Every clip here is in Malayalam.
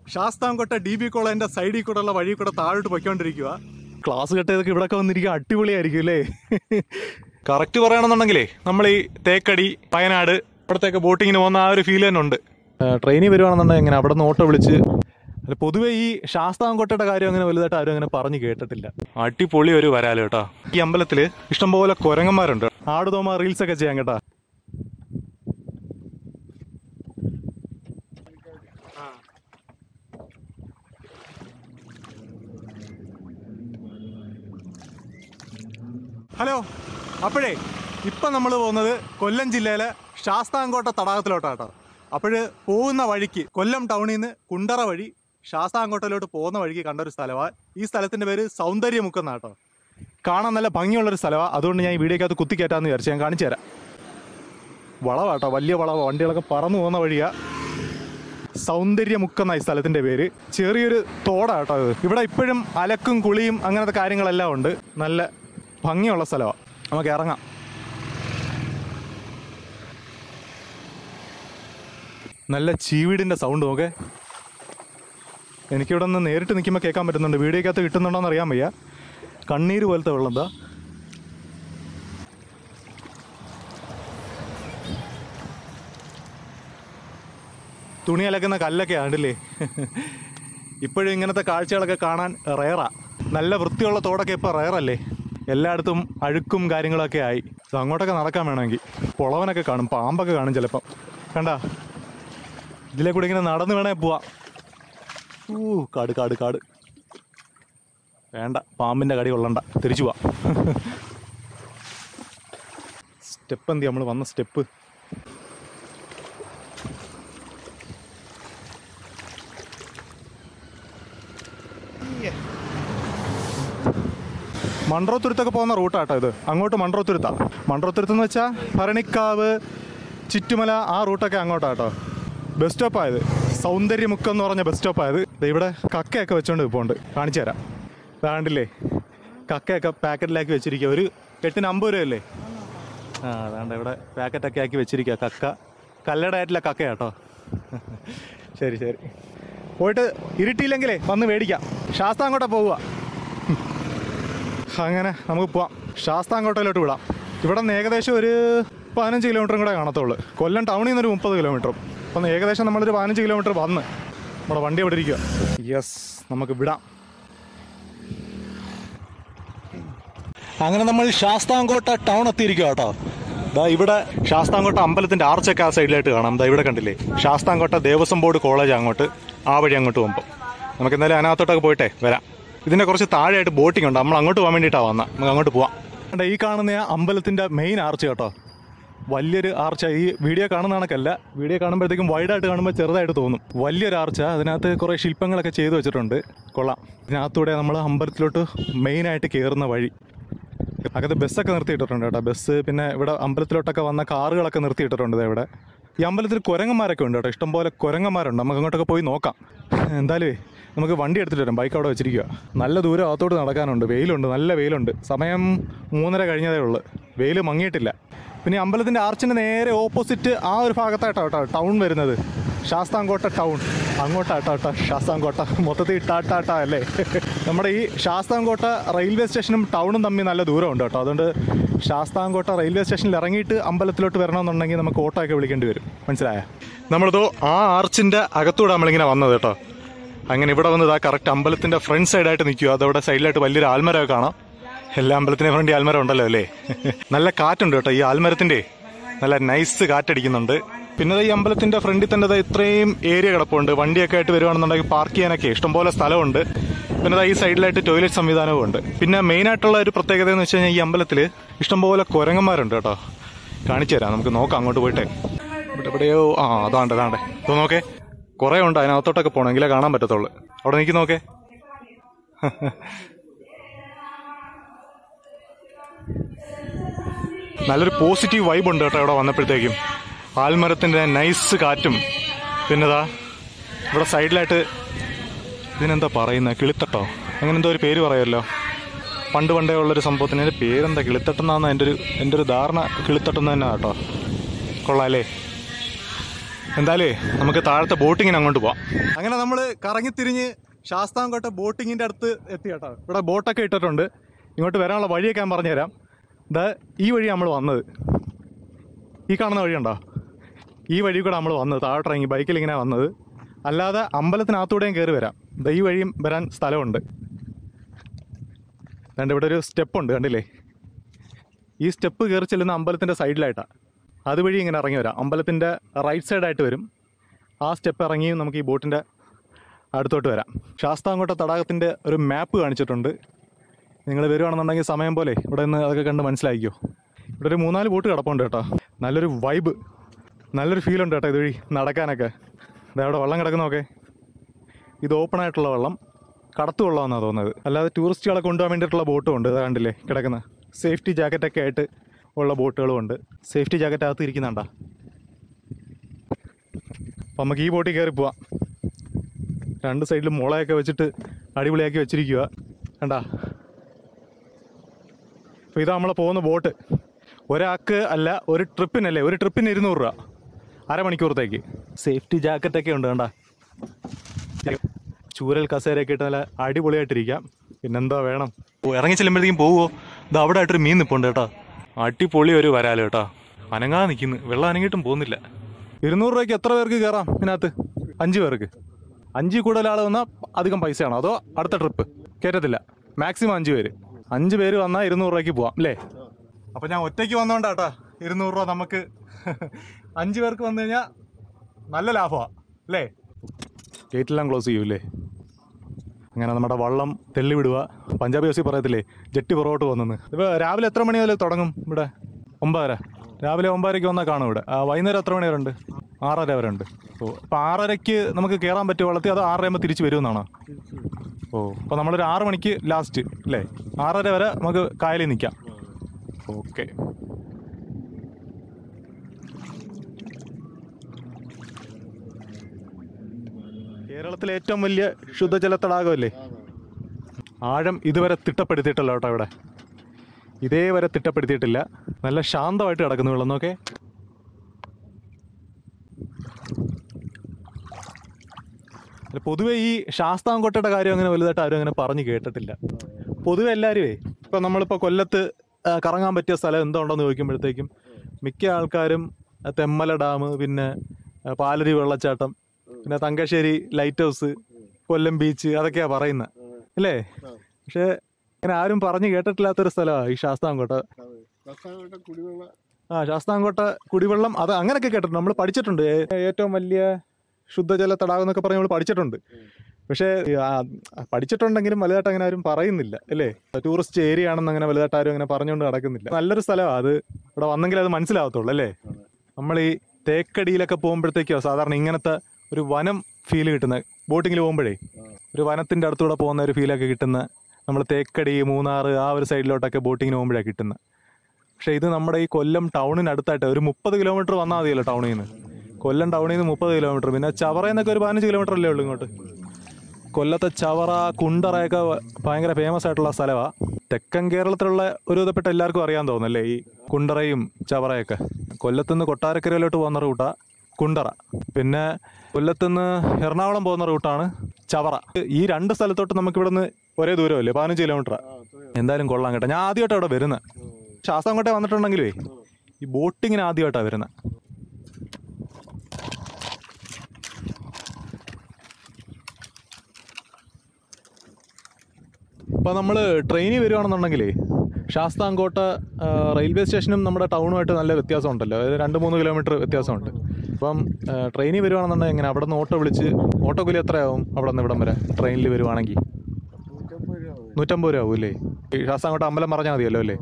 ശാസ്താംകോട്ട ഡി ബി കോളേജിന്റെ സൈഡിൽ കൂടെ ഉള്ള വഴി കൂടെ താഴോട്ട് പൊയ്ക്കൊണ്ടിരിക്കുക ക്ലാസ് കെട്ടിയതൊക്കെ ഇവിടെ ഒക്കെ വന്നിരിക്കുക അടിപൊളിയായിരിക്കും അല്ലേ കറക്റ്റ് പറയുകയാണെന്നുണ്ടെങ്കിലേ നമ്മൾ ഈ തേക്കടി വയനാട് ഇവിടത്തേക്ക് ബോട്ടിങ്ങിന് പോകുന്ന ആ ഒരു ഫീൽ തന്നെ ഉണ്ട് ട്രെയിനിൽ വരുവാണെന്നുണ്ടെങ്കിൽ എങ്ങനെ അവിടെ നിന്ന് ഓട്ടോ വിളിച്ച് അല്ല, പൊതുവെ ഈ ശാസ്താംകോട്ടയുടെ കാര്യം അങ്ങനെ വലുതായിട്ട് ആരും അങ്ങനെ പറഞ്ഞു കേട്ടിട്ടില്ല അടിപൊളി ഒരു വരാല് കേട്ടോ ഈ അമ്പലത്തില് ഇഷ്ടംപോലെ കുരങ്ങന്മാരുണ്ട് ആടുതോമ റീൽസ് ഒക്കെ ചെയ്യാൻ കേട്ടാ ഹലോ അപ്പോഴേ ഇപ്പം നമ്മൾ പോകുന്നത് കൊല്ലം ജില്ലയിലെ ശാസ്താംകോട്ട തടാകത്തിലോട്ടാട്ടോ അപ്പോഴ് പോകുന്ന വഴിക്ക് കൊല്ലം ടൗണിൽ നിന്ന് കുണ്ടറ വഴി ശാസ്താംകോട്ടയിലോട്ട് പോകുന്ന വഴിക്ക് കണ്ട ഒരു സ്ഥലമാണ് ഈ സ്ഥലത്തിൻ്റെ പേര് സൗന്ദര്യമുക്കം കേട്ടോ കാണാൻ നല്ല ഭംഗിയുള്ളൊരു സ്ഥലമാണ് അതുകൊണ്ട് ഞാൻ ഈ വീഡിയോക്കകത്ത് കുത്തിക്കയറ്റാന്ന് വിചാരിച്ചു ഞാൻ കാണിച്ചു തരാം വളവാട്ടോ വലിയ വളവ വണ്ടികളൊക്കെ പറന്നു പോകുന്ന വഴിയാ സൗന്ദര്യമുക്കം എന്ന ഈ സ്ഥലത്തിന്റെ പേര് ചെറിയൊരു തോടാട്ടോ ഇത് ഇവിടെ ഇപ്പോഴും അലക്കും കുളിയും അങ്ങനത്തെ കാര്യങ്ങളെല്ലാം ഉണ്ട് നല്ല ഭംഗിയുള്ള സ്ഥലമാണ് നമുക്ക് ഇറങ്ങാം നല്ല ചീവീടിന്റെ സൗണ്ട് നോക്കേ എനിക്കിവിടെ നിന്ന് നേരിട്ട് നിൽക്കുമ്പോൾ കേൾക്കാൻ പറ്റുന്നുണ്ട് വീഡിയോക്കകത്ത് കിട്ടുന്നുണ്ടോന്ന് അറിയാൻ വയ്യ കണ്ണീര് പോലത്തെ വെള്ളം എന്താ തുണി അലക്കുന്ന കല്ലൊക്കെ ആണ്ടില്ലേ ഇപ്പോഴും ഇങ്ങനത്തെ കാഴ്ചകളൊക്കെ കാണാൻ റയറാ നല്ല വൃത്തിയുള്ള തോടൊക്കെ ഇപ്പോൾ റയറല്ലേ എല്ലായിടത്തും അഴുക്കും കാര്യങ്ങളൊക്കെ ആയി So അങ്ങോട്ടൊക്കെ നടക്കാൻ വേണമെങ്കിൽ പുളവനൊക്കെ കാണും പാമ്പൊക്കെ കാണും ചിലപ്പം കണ്ട ഇതിലെ കൂടെ ഇങ്ങനെ നടന്ന് വേണേ പോവാം ഊ കാട് കാട് കാട് വേണ്ട പാമ്പിൻ്റെ കടി കൊള്ളണ്ട തിരിച്ചു പോവാം സ്റ്റെപ്പ് എന്തി നമ്മൾ വന്ന സ്റ്റെപ്പ് മൺട്രോത്തുരുത്തൊക്കെ പോകുന്ന റൂട്ടാട്ടോ ഇത് അങ്ങോട്ട് മൺട്രോത്തുരുത്താ മൺട്രോത്തുരുത്ത് എന്ന് വെച്ചാൽ ഭരണിക്കാവ് ചുറ്റുമല ആ റൂട്ടൊക്കെ അങ്ങോട്ടാട്ടോ ബസ് സ്റ്റോപ്പായത് സൗന്ദര്യമുക്കം എന്ന് പറഞ്ഞ ബസ് സ്റ്റോപ്പായത് ദേ ഇവിടെ കക്കയൊക്കെ വെച്ചോണ്ട് പോകുന്നുണ്ട് കാണിച്ചു തരാം വേണ്ടില്ലേ കക്കയൊക്കെ പാക്കറ്റിലാക്കി വെച്ചിരിക്കുക ഒരു എട്ടിന് അമ്പത് രൂപയല്ലേ ആ അതാണ്ട് ഇവിടെ പാക്കറ്റൊക്കെ ആക്കി വെച്ചിരിക്കുക കക്ക കല്ലട ആയിട്ടില്ല കക്ക കേട്ടോ ശരി ശരി പോയിട്ട് ഇരുട്ടിയില്ലെങ്കിലേ വന്ന് മേടിക്കാം ശാസ്താങ്കോട്ടെ പോവുക അങ്ങനെ നമുക്ക് പോവാം ശാസ്താങ്കോട്ടയിലോട്ട് വിടാം ഇവിടെ നിന്ന് ഏകദേശം ഒരു പതിനഞ്ച് കിലോമീറ്ററും കൂടെ കാണത്തുള്ളൂ കൊല്ലം ടൗണിൽ നിന്ന് ഒരു മുപ്പത് കിലോമീറ്ററും അപ്പം ഏകദേശം നമ്മളൊരു പതിനഞ്ച് കിലോമീറ്റർ വന്ന് നമ്മുടെ വണ്ടി അവിടെ ഇരിക്കുക യെസ് നമുക്ക് വിടാം അങ്ങനെ നമ്മൾ ശാസ്താംകോട്ട ടൗൺ എത്തിയിരിക്കുക കേട്ടോ ദാ ഇവിടെ ശാസ്താംകോട്ട അമ്പലത്തിന്റെ ആർച്ചൊക്കെ ആ സൈഡിലായിട്ട് കാണാം ദാ ഇവിടെ കണ്ടില്ലേ ശാസ്താംകോട്ട ദേവസ്വം ബോർഡ് കോളേജ് അങ്ങോട്ട് ആ വഴി അങ്ങോട്ട് പോകുമ്പോൾ നമുക്ക് എന്തായാലും അതിനകത്തോട്ടൊക്കെ പോയിട്ടെ വരാം ഇതിന്റെ കുറച്ച് താഴെയായിട്ട് ബോട്ടിംഗ് ഉണ്ട് നമ്മൾ അങ്ങോട്ട് പോകാൻ വേണ്ടിയിട്ടാണ് വന്നത് നമുക്ക് അങ്ങോട്ട് പോവാം കണ്ടോ, ഈ കാണുന്ന ആ അമ്പലത്തിന്റെ മെയിൻ ആർച്ച് കേട്ടോ വലിയൊരു ആർച്ച ഈ വീഡിയോ കാണുന്ന കണക്കല്ല വീഡിയോ കാണുമ്പോഴത്തേക്കും വൈഡായിട്ട് കാണുമ്പോൾ ചെറുതായിട്ട് തോന്നും വലിയൊരു ആർച്ച അതിനകത്ത് കുറേ ശില്പങ്ങളൊക്കെ ചെയ്തു വെച്ചിട്ടുണ്ട് കൊള്ളാം ഇതിനകത്തൂടെ നമ്മൾ അമ്പലത്തിലോട്ട് മെയിനായിട്ട് കയറുന്ന വഴി അകത്ത് ബസ്സൊക്കെ നിർത്തിയിട്ടിട്ടുണ്ട് കേട്ടോ ബസ് പിന്നെ ഇവിടെ അമ്പലത്തിലോട്ടൊക്കെ വന്ന കാറുകളൊക്കെ നിർത്തിയിട്ടിട്ടുണ്ട് ദേ ഇവിടെ ഈ അമ്പലത്തിൽ കുരങ്ങന്മാരൊക്കെ ഉണ്ട് കേട്ടോ ഇഷ്ടംപോലെ കുരങ്ങന്മാരുണ്ട് നമുക്ക് അങ്ങോട്ടൊക്കെ പോയി നോക്കാം എന്തായാലും നമുക്ക് വണ്ടി എടുത്തിട്ട് വരാം ബൈക്ക് അവിടെ വെച്ചിരിക്കുക നല്ല ദൂരം അകത്തോട്ട് നടക്കാനുണ്ട് വെയിലുണ്ട് നല്ല വെയിലുണ്ട് സമയം മൂന്നര കഴിഞ്ഞതേ ഉള്ളൂ വെയിൽ മങ്ങിയിട്ടില്ല പിന്നെ ഈ അമ്പലത്തിൻ്റെ ആർച്ചിൻ്റെ നേരെ ഓപ്പോസിറ്റ് ആ ഒരു ഭാഗത്തായിട്ടാണ് കേട്ടോ ടൗൺ വരുന്നത് ശാസ്താംകോട്ട ടൗൺ അങ്ങോട്ടാട്ടോ കേട്ടോ ശാസ്താംകോട്ട മൊത്തത്തിൽ ടാട്ടാട്ടാ അല്ലേ നമ്മുടെ ഈ ശാസ്താംകോട്ട റെയിൽവേ സ്റ്റേഷനും ടൗണും തമ്മിൽ നല്ല ദൂരമുണ്ട് കേട്ടോ അതുകൊണ്ട് ശാസ്താംകോട്ട റെയിൽവേ സ്റ്റേഷനിൽ ഇറങ്ങിയിട്ട് അമ്പലത്തിലോട്ട് വരണമെന്നുണ്ടെങ്കിൽ നമുക്ക് ഓട്ടോ ഒക്കെ വിളിക്കേണ്ടി വരും മനസ്സിലായ നമ്മളിതോ ആ ആർച്ചിൻ്റെ അകത്തൂടെ നമ്മളിങ്ങനെ വന്നത് കേട്ടോ അങ്ങനെ ഇവിടെ വന്നത് ആ കറക്റ്റ് അമ്പലത്തിന്റെ ഫ്രണ്ട് സൈഡായിട്ട് നിൽക്കുക അതവിടെ സൈഡിലായിട്ട് വലിയൊരു ആൽമരമൊക്കെ കാണാം എല്ലാ അമ്പലത്തിന്റെ ഫ്രണ്ട് ഈ ആൽമരം ഉണ്ടല്ലോ അല്ലേ നല്ല കാറ്റുണ്ട് കേട്ടോ ഈ ആൽമരത്തിന്റെ നല്ല നൈസ് കാറ്റടിക്കുന്നുണ്ട് പിന്നെ ദാ ഈ അമ്പലത്തിന്റെ ഫ്രണ്ടിൽ തന്നെ ദാ ഇത്രയും ഏരിയ കിടപ്പുണ്ട് വണ്ടിയൊക്കെ ആയിട്ട് വരുവാണെന്നുണ്ടെങ്കിൽ പാർക്ക് ചെയ്യാനൊക്കെ ഇഷ്ടംപോലെ സ്ഥലമുണ്ട് പിന്നെ ദാ ഈ സൈഡിലായിട്ട് ടോയ്ലറ്റ് സംവിധാനവും ഉണ്ട് പിന്നെ മെയിൻ ആയിട്ടുള്ള ഒരു പ്രത്യേകത എന്ന് വെച്ച് കഴിഞ്ഞാൽ ഈ അമ്പലത്തിൽ ഇഷ്ടംപോലെ കുരങ്ങന്മാരുണ്ട് കേട്ടോ കാണിച്ചു തരാം നമുക്ക് നോക്കാം അങ്ങോട്ട് പോയിട്ടെ ഇവിടെ എവിടെയോ ആ അതാണ്ട് അതാണ്ട് ഇത് നോക്കേ കുറേ ഉണ്ട് അതിനകത്തോട്ടൊക്കെ പോകണം എങ്കിലേ കാണാൻ പറ്റത്തുള്ളൂ അവിടെ നിൽക്കി നോക്കേ നല്ലൊരു പോസിറ്റീവ് വൈബ് ഉണ്ട് കേട്ടോ ഇവിടെ വന്നപ്പോഴത്തേക്കും ആൽമരത്തിന്റെ നൈസ് കാറ്റും പിന്നെതാ ഇവിടെ സൈഡിലായിട്ട് ഇതിനെന്താ പറയുന്നത് കിളിത്തട്ടോ അങ്ങനെ എന്തോ ഒരു പേര് പറയുമല്ലോ പണ്ട് പണ്ടേ ഉള്ളൊരു സംഭവത്തിന് അതിന്റെ പേരെന്താ കിളിത്തട്ടെന്നാന്ന് എൻ്റെ ഒരു എൻ്റെ ഒരു ധാരണ കിളിത്തട്ടെന്ന് തന്നെ കേട്ടോ കൊള്ളാം അല്ലേ എന്തായാലേ നമുക്ക് താഴത്തെ ബോട്ടിങ്ങിന് അങ്ങോട്ട് പോവാം അങ്ങനെ നമ്മൾ കറങ്ങിത്തിരിഞ്ഞ് ശാസ്താംകോട്ട ബോട്ടിങ്ങിന്റെ അടുത്ത് എത്തി കേട്ടോ ഇവിടെ ബോട്ടൊക്കെ ഇട്ടിട്ടുണ്ട് ഇങ്ങോട്ട് വരാനുള്ള വഴിയൊക്കെ ഞാൻ പറഞ്ഞുതരാം ഇതാ ഈ വഴി നമ്മൾ വന്നത് ഈ കാണുന്ന വഴിയുണ്ടോ ഈ വഴി കൂടെ നമ്മൾ വന്നത് താഴോട്ടിറങ്ങി ബൈക്കിൽ ഇങ്ങനെ വന്നത് അല്ലാതെ അമ്പലത്തിനകത്തൂടെയും കയറി വരാം ദാ ഈ വഴിയും വരാൻ സ്ഥലമുണ്ട് രണ്ട് ഇവിടെ ഒരു സ്റ്റെപ്പ് ഉണ്ട് കണ്ടില്ലേ ഈ സ്റ്റെപ്പ് കയറി ചെല്ലുന്ന അമ്പലത്തിൻ്റെ സൈഡിലായിട്ടാണ് അതുവഴി ഇങ്ങനെ ഇറങ്ങി വരാം അമ്പലത്തിൻ്റെ റൈറ്റ് സൈഡായിട്ട് വരും ആ സ്റ്റെപ്പ് ഇറങ്ങി നമുക്ക് ഈ ബോട്ടിൻ്റെ അടുത്തോട്ട് വരാം ശാസ്താംകോട്ട തടാകത്തിൻ്റെ ഒരു മാപ്പ് കാണിച്ചിട്ടുണ്ട് നിങ്ങൾ വരുവാണെന്നുണ്ടെങ്കിൽ സമയം പോലെ ഇവിടെ നിന്ന് അതൊക്കെ കണ്ട് മനസ്സിലാക്കിയോ ഇവിടെ ഒരു മൂന്നാല് ബോട്ട് കിടപ്പുണ്ട് കേട്ടോ നല്ലൊരു വൈബ് നല്ലൊരു ഫീൽ ഉണ്ട് കേട്ടോ ഇതുവഴി നടക്കാനൊക്കെ ഇതാ അവിടെ വെള്ളം കിടക്കുന്നതൊക്കെ ഇത് ഓപ്പൺ ആയിട്ടുള്ള വെള്ളം കടത്തു വെള്ളമെന്നാണ് തോന്നുന്നത് അല്ലാതെ ടൂറിസ്റ്റുകളെ കൊണ്ടുപോകാൻ വേണ്ടിയിട്ടുള്ള ബോട്ടും ഉണ്ട് ഇതാ കണ്ടില്ലേ കിടക്കുന്ന സേഫ്റ്റി ജാക്കറ്റൊക്കെ ആയിട്ട് ഉള്ള ബോട്ടുകളും ഉണ്ട് സേഫ്റ്റി ജാക്കറ്റ് അകത്ത് ഇരിക്കുന്നുണ്ടാ അപ്പം നമുക്ക് ഈ ബോട്ടിൽ കയറി പോവാം രണ്ട് സൈഡിലും മുളയൊക്കെ വെച്ചിട്ട് അടിപൊളിയാക്കി വെച്ചിരിക്കുക കണ്ടാ അപ്പോൾ ഇതാ നമ്മൾ പോകുന്ന ബോട്ട് ഒരാൾക്ക് അല്ല ഒരു ട്രിപ്പിനല്ലേ ഒരു ട്രിപ്പിന് ഇരുന്നൂറ് രൂപ അരമണിക്കൂറത്തേക്ക് സേഫ്റ്റി ജാക്കറ്റൊക്കെ ഉണ്ട് കണ്ടാ ചൂരൽ കസേരയൊക്കെ ഇട്ട് നല്ല അടിപൊളിയായിട്ടിരിക്കാം പിന്നെന്താ വേണം ഓ ഇറങ്ങി ചെല്ലുമ്പോഴത്തേക്കും പോവോ ഇത് അവിടെ ആയിട്ടൊരു മീൻ നിൽപ്പുണ്ട് കേട്ടോ അടിപൊളി ഒരു വരാല് കേട്ടോ അനങ്ങാതെ നിൽക്കുന്നു വെള്ളം അനങ്ങിയിട്ടും പോകുന്നില്ല ഇരുന്നൂറ് രൂപയ്ക്ക് എത്ര പേർക്ക് കയറാം ഇതിനകത്ത് അഞ്ച് പേർക്ക് അഞ്ചിൽ കൂടുതൽ ആൾ വന്നാൽ അധികം പൈസയാണോ അതോ അടുത്ത ട്രിപ്പ് കയറ്റത്തില്ല മാക്സിമം അഞ്ച് പേര് അഞ്ച് പേര് വന്നാൽ ഇരുന്നൂറ് രൂപയ്ക്ക് പോവാം അല്ലേ അപ്പോൾ ഞാൻ ഒറ്റയ്ക്ക് വന്നോണ്ടാട്ടാ ഇരുന്നൂറ് രൂപ നമുക്ക് അഞ്ച് പേർക്ക് വന്നു കഴിഞ്ഞാൽ നല്ല ലാഭമാണ് അല്ലേ ഗേറ്റെല്ലാം ക്ലോസ് ചെയ്യൂലേ അങ്ങനെ നമ്മുടെ വള്ളം തെള്ളി വിടുക പഞ്ചാബി ഹൗസിൽ പറയത്തില്ലേ ജെട്ടി പുറകോട്ട് പോകുന്നെന്ന് ഇപ്പോൾ രാവിലെ എത്ര മണി മുതൽ തുടങ്ങും ഇവിടെ ഒമ്പതര രാവിലെ ഒമ്പതരയ്ക്ക് വന്നാൽ കാണും ഇവിടെ ആ, വൈകുന്നേരം എത്ര മണി വരെ ഉണ്ട് ആറര വരെ ഉണ്ട് ഓ അപ്പോൾ ആറരയ്ക്ക് നമുക്ക് കയറാൻ പറ്റുമോ വള്ളത്തിൽ അത് ആറരയാകുമ്പോൾ തിരിച്ച് വരുമെന്നാണോ ഓ അപ്പോൾ നമ്മളൊരു ആറ് മണിക്ക് ലാസ്റ്റ് അല്ലേ ആറര വരെ നമുക്ക് കായലിൽ നിൽക്കാം ഓക്കെ കേരളത്തിലെ ഏറ്റവും വലിയ ശുദ്ധജല തടാകമല്ലേ ആഴം ഇതുവരെ തിട്ടപ്പെടുത്തിയിട്ടല്ല കേട്ടോ ഇവിടെ ഇതേവരെ തിട്ടപ്പെടുത്തിയിട്ടില്ല നല്ല ശാന്തമായിട്ട് കിടക്കുന്നു വെള്ളം നോക്കെ പൊതുവെ ഈ ശാസ്താംകോട്ടയുടെ കാര്യം അങ്ങനെ വലുതായിട്ട് ആരും അങ്ങനെ പറഞ്ഞു കേട്ടിട്ടില്ല പൊതുവെ എല്ലാവരുമേ ഇപ്പം നമ്മളിപ്പോൾ കൊല്ലത്ത് ആ, കറങ്ങാൻ പറ്റിയ സ്ഥലം എന്തോ ഉണ്ടെന്ന് ചോദിക്കുമ്പോഴത്തേക്കും മിക്ക ആൾക്കാരും ആ, തെമ്മല ഡാം പിന്നെ ആ, പാലരി വെള്ളച്ചാട്ടം പിന്നെ Thangassery lighthouse Kollam beach അതൊക്കെയാ പറയുന്നത് അല്ലേ പക്ഷേ അങ്ങനെ ആരും പറഞ്ഞു കേട്ടിട്ടില്ലാത്തൊരു സ്ഥലമാണ് ഈ ശാസ്താംകോട്ട കർഷകരുടെ കുടിവെള്ള ആ ശാസ്താംകോട്ട കുടിവെള്ളം അത് അങ്ങനെയൊക്കെ കേട്ടിട്ടുണ്ട് നമ്മൾ പഠിച്ചിട്ടുണ്ട് ഏ- ഏറ്റവും വലിയ ശുദ്ധജല തടാകം എന്നൊക്കെ പറഞ്ഞ് നമ്മൾ പഠിച്ചിട്ടുണ്ട് പക്ഷേ ആ, പഠിച്ചിട്ടുണ്ടെങ്കിലും വലുതായിട്ട് അങ്ങനെ ആരും പറയുന്നില്ല അല്ലേ ടൂറിസ്റ്റ് ഏരിയ ആണെന്ന് അങ്ങനെ വലുതായിട്ട് ആരും അങ്ങനെ പറഞ്ഞുകൊണ്ട് നടക്കുന്നില്ല നല്ലൊരു സ്ഥലമാണ് അത് ഇവിടെ വന്നെങ്കിൽ അത് മനസ്സിലാവത്തുള്ളൂ അല്ലേ നമ്മൾ ഈ തേക്കടിയിലൊക്കെ പോകുമ്പോഴത്തേക്കോ സാധാരണ ഇങ്ങനത്തെ ഒരു വനം ഫീൽ കിട്ടുന്ന ബോട്ടിങ്ങിൽ പോകുമ്പോഴേ ഒരു വനത്തിൻ്റെ അടുത്തൂടെ പോകുന്ന ഒരു ഫീലൊക്കെ കിട്ടുന്ന നമ്മൾ തേക്കടി മൂന്നാർ ആ ഒരു സൈഡിലോട്ടൊക്കെ ബോട്ടിങ്ങിന് പോകുമ്പോഴാണ് കിട്ടുന്നത് പക്ഷേ ഇത് നമ്മുടെ ഈ കൊല്ലം ടൗണിനടുത്തായിട്ട് ഒരു മുപ്പത് കിലോമീറ്റർ വന്നാൽ മതിയല്ലോ ടൗണിൽ നിന്ന് കൊല്ലം ടൗണിൽ നിന്ന് മുപ്പത് കിലോമീറ്റർ പിന്നെ ചവറയിൽ നിന്നൊക്കെ ഒരു പതിനഞ്ച് കിലോമീറ്റർ അല്ലേ ഉള്ളൂ ഇങ്ങോട്ട് കൊല്ലത്തെ ചവറ കുണ്ടറയൊക്കെ വ- ഭയങ്കര ഫേമസ് ആയിട്ടുള്ള സ്ഥലമാണ് തെക്കൻ കേരളത്തിലുള്ള ഒരു വിധപ്പെട്ട എല്ലാവർക്കും അറിയാൻ തോന്നുന്നല്ലേ ഈ കുണ്ടറയും ചവറയൊക്കെ കൊല്ലത്തുനിന്ന് കൊട്ടാരക്കരയിലോട്ട് പോകുന്ന റൂട്ടാ കുണ്ടറ പിന്നെ കൊല്ലത്തുനിന്ന് എറണാകുളം പോകുന്ന റൂട്ടാണ് ചവറ ഈ രണ്ട് സ്ഥലത്തോട്ട് നമുക്ക് ഇവിടുന്ന് ഒരേ ദൂരമല്ലേ പതിനഞ്ച് കിലോമീറ്റർ എന്തായാലും കൊള്ളാം കേട്ടോ ഞാൻ ആദ്യമായിട്ടാണ് ഇവിടെ വരുന്നത് ശാസ്താംകോട്ടെ വന്നിട്ടുണ്ടെങ്കിലേ ഈ ബോട്ടിങ്ങിന് ആദ്യമായിട്ടാണ് വരുന്നത് ഇപ്പോൾ നമ്മൾ ട്രെയിനിൽ വരുവാണെന്നുണ്ടെങ്കിലേ ശാസ്താംകോട്ട ആ, റെയിൽവേ സ്റ്റേഷനും നമ്മുടെ ടൗണുമായിട്ട് നല്ല വ്യത്യാസമുണ്ടല്ലോ അതായത് രണ്ട് മൂന്ന് കിലോമീറ്റർ വ്യത്യാസമുണ്ട് അപ്പം ആ, ട്രെയിനിൽ വരുവാണെന്നുണ്ടെങ്കിൽ എങ്ങനെ അവിടെ നിന്ന് ഓട്ടോ വിളിച്ച് ഓട്ടോ കൂലി എത്രയാവും അവിടെ നിന്ന് ഇവിടം വരെ ട്രെയിനിൽ വരുവാണെങ്കിൽ നൂറ്റമ്പത് രൂപ മതി. നൂറ്റമ്പത് രൂപ ആവും അല്ലേ ഈ ശാസ്താംകോട്ട അമ്പലം പറഞ്ഞാൽ മതിയല്ലോ അല്ലേ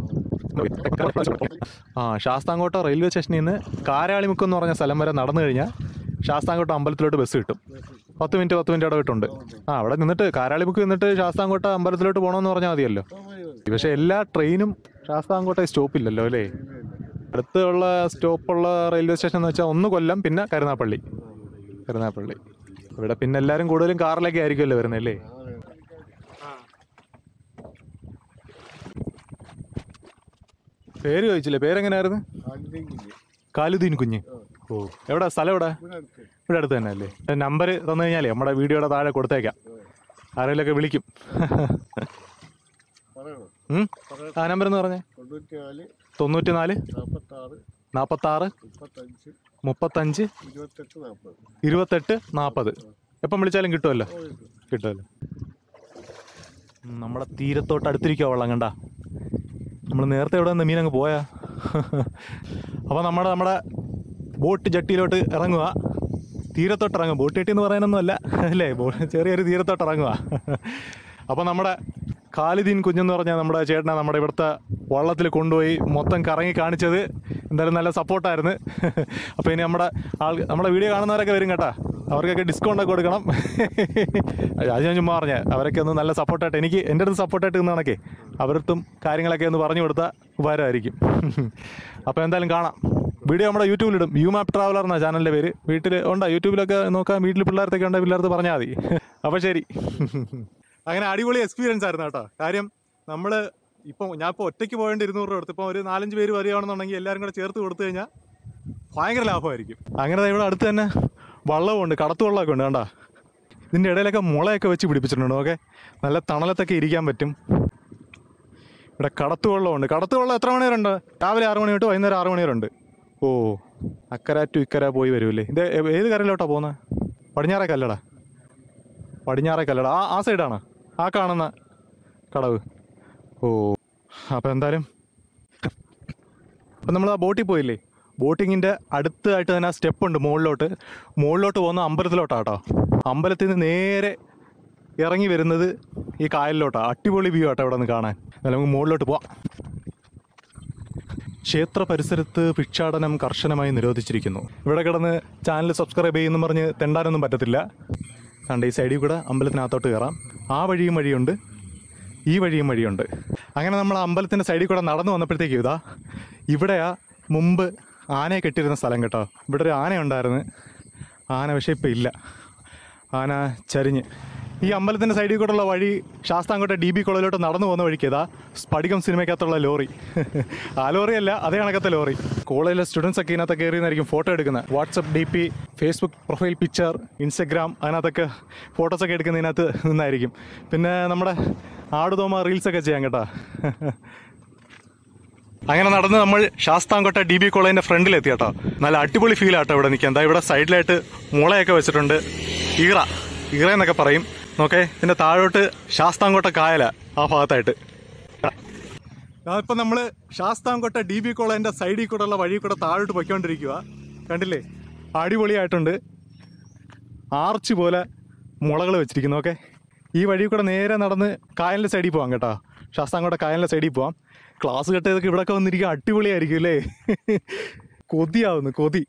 ആ ശാസ്താംകോട്ട റെയിൽവേ സ്റ്റേഷനിൽ നിന്ന് കാരാളിമുക്ക് എന്ന് പറഞ്ഞ സ്ഥലം വരെ നടന്നു കഴിഞ്ഞാൽ ശാസ്താംകോട്ട അമ്പലത്തിലോട്ട് ബസ് കിട്ടും പത്ത് മിനിറ്റ് പത്ത് മിനിറ്റ് ഇടവിട്ടുണ്ട് ആ അവിടെ നിന്നിട്ട് കാരാളിമുക്ക് നിന്നിട്ട് ശാസ്താംകോട്ട അമ്പലത്തിലോട്ട് പോകണമെന്ന് പറഞ്ഞാൽ മതിയല്ലോ ആ, മതി, മതി. പക്ഷെ എല്ലാ ട്രെയിനും ശാസ്താംകോട്ട സ്റ്റോപ്പില്ലല്ലോ അല്ലേ അടുത്തുള്ള സ്റ്റോപ്പുള്ള റെയിൽവേ സ്റ്റേഷൻ എന്ന് വെച്ചാൽ ഒന്ന് കൊല്ലം പിന്നെ കരുനാപ്പള്ളി കരുനാപ്പള്ളി ഇവിടെ പിന്നെ എല്ലാവരും കൂടുതലും കാറിലൊക്കെ ആയിരിക്കുമല്ലോ വരുന്നത് അല്ലേ പേര് ചോദിച്ചില്ലേ പേരെങ്ങനെയായിരുന്നു കാലിന്റെയും കുഞ്ഞ്. കാലുദ്ദീൻ കുഞ്ഞ് ഓ എവിടെ സ്ഥലം എവിടെ ഇവിടെ അടുത്ത് ഇവിടെ അടുത്ത് തന്നെ അല്ലേ നമ്പർ തന്നു കഴിഞ്ഞാലേ നമ്മുടെ വീഡിയോയുടെ താഴെ കൊടുത്തേക്കാം ആരെങ്കിലുമൊക്കെ വിളിക്കും പറയണോ ഉം? പറയാം ആ നമ്പർ എന്ന് പറഞ്ഞേ തൊണ്ണൂറ്റി നാല് തൊണ്ണൂറ്റി നാല് നാൽപ്പത്താറ് നാൽപ്പത്താറ് മുപ്പത്തഞ്ച് മുപ്പത്തഞ്ച് ഇരുപത്തെട്ട് നാൽപ്പത് ഇരുപത്തെട്ട് നാൽപ്പത് എപ്പം വിളിച്ചാലും കിട്ടുമല്ലോ ഓ ഇത് കിട്ടുമല്ലോ ഉം, നമ്മുടെ തീരത്തോട്ട് അടുത്തിരിക്കുക വെള്ളം കണ്ട നമ്മൾ നേരത്തെ ഇവിടെ നിന്ന് മീനങ്ങ് പോയാ അപ്പോൾ നമ്മുടെ നമ്മുടെ ബോട്ട് ജട്ടിയിലോട്ട് ഇറങ്ങുക തീരത്തോട്ട് ഇറങ്ങുക ബോട്ട് ജട്ടി എന്ന് പറയാനൊന്നും അല്ല അല്ലേ ബോ ചെറിയൊരു തീരത്തോട്ട് ഇറങ്ങുക അപ്പോൾ നമ്മുടെ ഖാലിദീൻ കുഞ്ഞെന്ന് പറഞ്ഞാൽ നമ്മുടെ ചേട്ടനെ നമ്മുടെ ഇവിടുത്തെ വള്ളത്തിൽ കൊണ്ടുപോയി മൊത്തം കറങ്ങി കാണിച്ചത് എന്തായാലും നല്ല സപ്പോർട്ടായിരുന്നു അപ്പോൾ ഇനി നമ്മുടെ ആൾ നമ്മുടെ വീഡിയോ കാണുന്നവരൊക്കെ വരും കേട്ടാ അവർക്കൊക്കെ ഡിസ്കൗണ്ട് ഒക്കെ കൊടുക്കണം അത് ഞാൻ ചുമ്മാ പറഞ്ഞ അവരൊക്കെ ഒന്ന് നല്ല സപ്പോർട്ടായിട്ട് എനിക്ക് എൻ്റെ അടുത്ത് സപ്പോർട്ടായിട്ട് നിന്ന കണക്കേ അവരടുത്തും കാര്യങ്ങളൊക്കെ ഒന്ന് പറഞ്ഞു കൊടുത്താൽ ഉപകാരമായിരിക്കും അപ്പോൾ എന്തായാലും കാണാം വീഡിയോ നമ്മുടെ യൂട്യൂബിലിടും യു മാപ്പ് ട്രാവലർ എന്നാ ചാനലിൻ്റെ പേര് വീട്ടിൽ ഉണ്ടോ യൂട്യൂബിലൊക്കെ നോക്കാം വീട്ടിൽ പിള്ളേർത്തൊക്കെ ഉണ്ടെങ്കിൽ പിള്ളേർത്ത് പറഞ്ഞാൽ മതി അപ്പോൾ ശരി അങ്ങനെ അടിപൊളി എക്സ്പീരിയൻസ് ആയിരുന്നു കേട്ടോ കാര്യം നമ്മൾ ഇപ്പം ഞാൻ ഇപ്പോൾ ഒറ്റയ്ക്ക് പോകേണ്ട ഇരുന്നൂറ് രൂപ കൊടുത്ത് ഇപ്പോൾ ഒരു നാലഞ്ച് പേര് വരികയാണെന്നുണ്ടെങ്കിൽ എല്ലാവരും കൂടെ ചേർത്ത് കൊടുത്തു കഴിഞ്ഞാൽ ഭയങ്കര ലാഭമായിരിക്കും അങ്ങനെ ദാ ഇവിടെ അടുത്ത് തന്നെ വള്ളമുണ്ട് കടത്തു വള്ളമൊക്കെ ഉണ്ട് കണ്ടാ ഇതിൻ്റെ ഇടയിലൊക്കെ മുളയൊക്കെ വെച്ച് പിടിപ്പിച്ചിട്ടുണ്ട് ഓക്കെ നല്ല തണലത്തൊക്കെ ഇരിക്കാൻ പറ്റും ഇവിടെ കടത്തു വെള്ളമുണ്ട് കടത്തു വെള്ളം എത്ര മണി വരെ ഉണ്ട് രാവിലെ ആറ് മണി തൊട്ട് വൈകുന്നേരം ആറ് മണി വരെ ഉണ്ട് ഓ അക്കര ടു ഇക്കര പോയി വരുമല്ലേ ഇത് ഏ- ഏത് കരയിലോട്ടാ പോകുന്നത് പടിഞ്ഞാറേ കല്ലടാ പടിഞ്ഞാറേ കല്ലട ആ ആ സൈഡാണ് ആ കാണുന്ന കടവ് ഓ അപ്പോൾ എന്തായാലും അപ്പം നമ്മൾ ആ ബോട്ടിൽ പോയില്ലേ ബോട്ടിങ്ങിൻ്റെ അടുത്തായിട്ട് തന്നെ ആ സ്റ്റെപ്പ് ഉണ്ട് മുകളിലോട്ട് മുകളിലോട്ട് പോകുന്ന അമ്പലത്തിലോട്ടാണ് കേട്ടോ അമ്പലത്തിൽ നിന്ന് നേരെ ഇറങ്ങി വരുന്നത് ഈ കായലിലോട്ടാണ് അടിപൊളി വ്യൂ ആട്ടോ ഇവിടെ നിന്ന് കാണാൻ എന്നാലും നമുക്ക് മുകളിലോട്ട് പോവാം ക്ഷേത്ര പരിസരത്ത് ഭിക്ഷാടനം കർശനമായി നിരോധിച്ചിരിക്കുന്നു ഇവിടെ കിടന്ന് ചാനൽ സബ്സ്ക്രൈബ് ചെയ്യുന്നു പറഞ്ഞ് തെണ്ടാനൊന്നും പറ്റത്തില്ല കണ്ട ഈ സൈഡിൽ കൂടെ അമ്പലത്തിനകത്തോട്ട് കയറാം ആ വഴിയും വഴിയുണ്ട് ഈ വഴിയും വഴിയുണ്ട് അങ്ങനെ നമ്മൾ അമ്പലത്തിൻ്റെ സൈഡിൽ കൂടെ നടന്നു വന്നപ്പോഴത്തേക്കും ഇതാ ഇവിടെയാ മുമ്പ് ആനയെ കെട്ടിയിരുന്ന സ്ഥലം കേട്ടോ ഇവിടെ ഒരു ആന ഉണ്ടായിരുന്നു ആന പക്ഷേ ഇപ്പം ഇല്ല ആന ചരിഞ്ഞ് ഈ അമ്പലത്തിൻ്റെ സൈഡിൽ കൂടെയുള്ള വഴി ശാസ്താംകോട്ടെ ഡി ബി കോളേജിലോട്ട് നടന്നു പോകുന്ന വഴിക്ക് ഇതാ സ്പടികം സിനിമയ്ക്കകത്തുള്ള ലോറി ആ ലോറി അല്ല അതേ കണക്കത്തെ ലോറി കോളേജിലെ സ്റ്റുഡൻസ് ഒക്കെ ഇതിനകത്ത് കയറിയെന്നായിരിക്കും ഫോട്ടോ എടുക്കുന്നത് WhatsApp D P Facebook profile picture Instagram അതിനകത്തൊക്കെ ഫോട്ടോസൊക്കെ എടുക്കുന്നതിനകത്ത് നിന്നായിരിക്കും പിന്നെ നമ്മുടെ ആടുതോമ റീൽസൊക്കെ ചെയ്യാം കേട്ടോ അങ്ങനെ നടന്ന് നമ്മൾ ശാസ്താംകോട്ട ഡി ബി കോളേജിന്റെ ഫ്രണ്ടിൽ എത്തി കേട്ടോ നല്ല അടിപൊളി ഫീൽ ആട്ടോ ഇവിടെ നിൽക്കാൻ എന്താ ഇവിടെ സൈഡിലായിട്ട് മുളയൊക്കെ വെച്ചിട്ടുണ്ട് ഈറ ഈറ എന്നൊക്കെ പറയും നോക്കേ ഇതിന്റെ താഴോട്ട് ശാസ്താംകോട്ട കായല ആ ഭാഗത്തായിട്ട് ഇപ്പൊ നമ്മള് ശാസ്താംകോട്ട ഡി ബി കോളേജിന്റെ സൈഡിൽ കൂടെ ഉള്ള വഴി കൂടെ താഴോട്ട് പൊയ്ക്കൊണ്ടിരിക്കുക കണ്ടില്ലേ അടിപൊളിയായിട്ടുണ്ട് ആർച്ച് പോലെ മുളകൾ വെച്ചിരിക്കുന്നു ഓക്കെ ഈ വഴി കൂടെ നേരെ നടന്ന് കായലിൻ്റെ സൈഡിൽ പോവാം കേട്ടോ ശാസ്താംകോട്ട കായലിൻ്റെ സൈഡിൽ പോവാം ക്ലാസ് കെട്ടിയതൊക്കെ ഇവിടെയൊക്കെ വന്നിരിക്കുക അടിപൊളിയായിരിക്കും അല്ലേ കൊതിയാവുന്നു കൊതി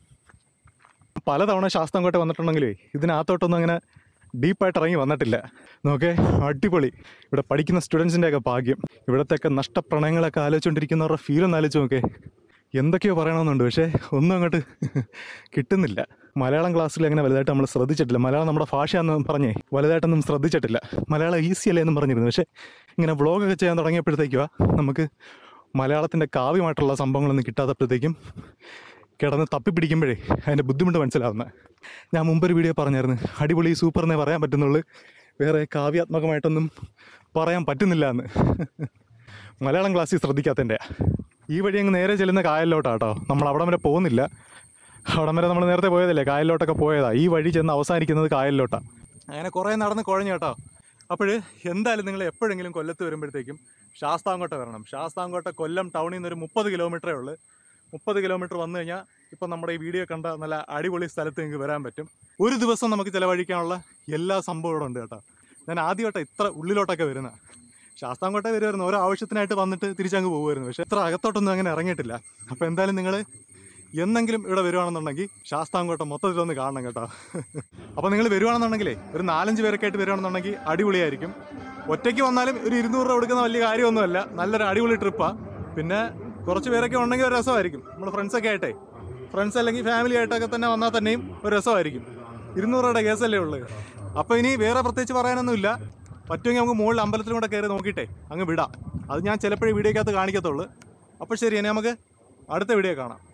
പലതവണ ശാസ്താംകോട്ട വന്നിട്ടുണ്ടെങ്കിലേ ഇതിനകത്തോട്ടൊന്നും അങ്ങനെ ഡീപ്പായിട്ട് ഇറങ്ങി വന്നിട്ടില്ല നോക്കേ അടിപൊളി ഇവിടെ പഠിക്കുന്ന സ്റ്റുഡൻസിൻ്റെ ഒക്കെ ഭാഗ്യം ഇവിടത്തെയൊക്കെ നഷ്ടപ്രണയങ്ങളൊക്കെ ആലോചിച്ചുകൊണ്ടിരിക്കുന്നവരുടെ ഫീൽ ഒന്ന് ആലോചിച്ച് നോക്കേ എന്തൊക്കെയോ പറയണമെന്നുണ്ട് പക്ഷേ ഒന്നും അങ്ങോട്ട് കിട്ടുന്നില്ല മലയാളം ക്ലാസ്സിൽ അങ്ങനെ വലുതായിട്ട് നമ്മൾ ശ്രദ്ധിച്ചിട്ടില്ല മലയാളം നമ്മുടെ ഭാഷയാന്ന് പറഞ്ഞേ വലുതായിട്ടൊന്നും ശ്രദ്ധിച്ചിട്ടില്ല മലയാളം ഈസി അല്ലേ എന്നും പറഞ്ഞിരുന്നു പക്ഷേ ഇങ്ങനെ വ്ളോഗൊക്കെ ചെയ്യാൻ തുടങ്ങിയപ്പോഴത്തേക്കുവാ നമുക്ക് മലയാളത്തിൻ്റെ കാവ്യമായിട്ടുള്ള സംഭവങ്ങളൊന്നും കിട്ടാത്തപ്പോഴത്തേക്കും കിടന്ന് തപ്പിപ്പിടിക്കുമ്പോഴേ അതിൻ്റെ ബുദ്ധിമുട്ട് മനസ്സിലാവുന്നത് ഞാൻ മുമ്പൊരു വീഡിയോ പറഞ്ഞായിരുന്നു അടിപൊളി സൂപ്പർ എന്നേ പറയാൻ പറ്റുന്നുള്ളൂ വേറെ കാവ്യാത്മകമായിട്ടൊന്നും പറയാൻ പറ്റുന്നില്ല എന്ന് മലയാളം ക്ലാസ്സിൽ ശ്രദ്ധിക്കാത്തതിൻ്റെ ഈ വഴി അങ്ങ് നേരെ ചെല്ലുന്ന കായലിലോട്ടാണ് കേട്ടോ നമ്മൾ അവിടം വരെ പോകുന്നില്ല അവിടം വരെ നമ്മൾ നേരത്തെ പോയതല്ലേ കായലിലോട്ടൊക്കെ പോയതാ ഈ വഴി ചെന്ന് അവസാനിക്കുന്നത് കായലിലോട്ടാണ് അങ്ങനെ കുറേ നടന്ന് കുഴഞ്ഞു കേട്ടോ അപ്പോൾ എന്തായാലും നിങ്ങൾ എപ്പോഴെങ്കിലും കൊല്ലത്ത് വരുമ്പോഴത്തേക്കും ശാസ്താംകോട്ട വരണം ശാസ്താംകോട്ട കൊല്ലം ടൗണിൽ നിന്ന് ഒരു മുപ്പത് കിലോമീറ്ററേ ഉള്ളൂ മുപ്പത് കിലോമീറ്റർ വന്നു കഴിഞ്ഞാൽ ഇപ്പം നമ്മുടെ ഈ വീഡിയോ കണ്ട നല്ല അടിപൊളി സ്ഥലത്ത് നിങ്ങൾക്ക് വരാൻ പറ്റും ഒരു ദിവസം നമുക്ക് ചിലവഴിക്കാനുള്ള എല്ലാ സംഭവവും ഇവിടെ ഉണ്ട് കേട്ടോ ഞാൻ ആദ്യമായിട്ട് ഇത്ര ഉള്ളിലോട്ടൊക്കെ വരുന്നത് ശാസ്താംകോട്ട വരുമായിരുന്നു ഓരോ ആവശ്യത്തിനായിട്ട് വന്നിട്ട് തിരിച്ചങ്ങ് പോകുമായിരുന്നു പക്ഷേ ഇത്ര അകത്തോട്ടൊന്നും അങ്ങനെ ഇറങ്ങിയിട്ടില്ല അപ്പോൾ എന്തായാലും നിങ്ങൾ എന്നെങ്കിലും ഇവിടെ വരുവാണെന്നുണ്ടെങ്കിൽ ശാസ്താംകോട്ട മൊത്തത്തിലൊന്ന് കാണണം കേട്ടോ അപ്പോൾ നിങ്ങൾ വരുവാണെന്നുണ്ടെങ്കിലേ ഒരു നാലഞ്ച് പേരൊക്കെ ആയിട്ട് വരുവാണെന്നുണ്ടെങ്കിൽ അടിപൊളിയായിരിക്കും ഒറ്റയ്ക്ക് വന്നാലും ഒരു ഇരുന്നൂറ് രൂപ കൊടുക്കുന്ന വലിയ കാര്യമൊന്നുമല്ല നല്ലൊരു അടിപൊളി ട്രിപ്പാണ് പിന്നെ കുറച്ച് പേരൊക്കെ ഉണ്ടെങ്കിൽ ഒരു രസമായിരിക്കും നമ്മൾ ഫ്രണ്ട്സൊക്കെ ആയിട്ടേ ഫ്രണ്ട്സ് അല്ലെങ്കിൽ ഫാമിലി ആയിട്ടൊക്കെ തന്നെ വന്നാൽ തന്നെയും ഒരു രസമായിരിക്കും ഇരുന്നൂറ് രൂപയുടെ കേസല്ലേ ഉള്ളൂ അപ്പോൾ ഇനി വേറെ പ്രത്യേകിച്ച് പറയാനൊന്നുമില്ല പറ്റുമെങ്കിൽ നമുക്ക് മുകളിൽ അമ്പലത്തിലും കൂടെ കയറി നോക്കിയിട്ടേ അങ്ങ് വിടാം അത് ഞാൻ ചിലപ്പോഴേ വീഡിയോക്കകത്ത് കാണിക്കത്തുള്ളൂ അപ്പോൾ ശരി ഇനി നമുക്ക് അടുത്ത വീഡിയോ കാണാം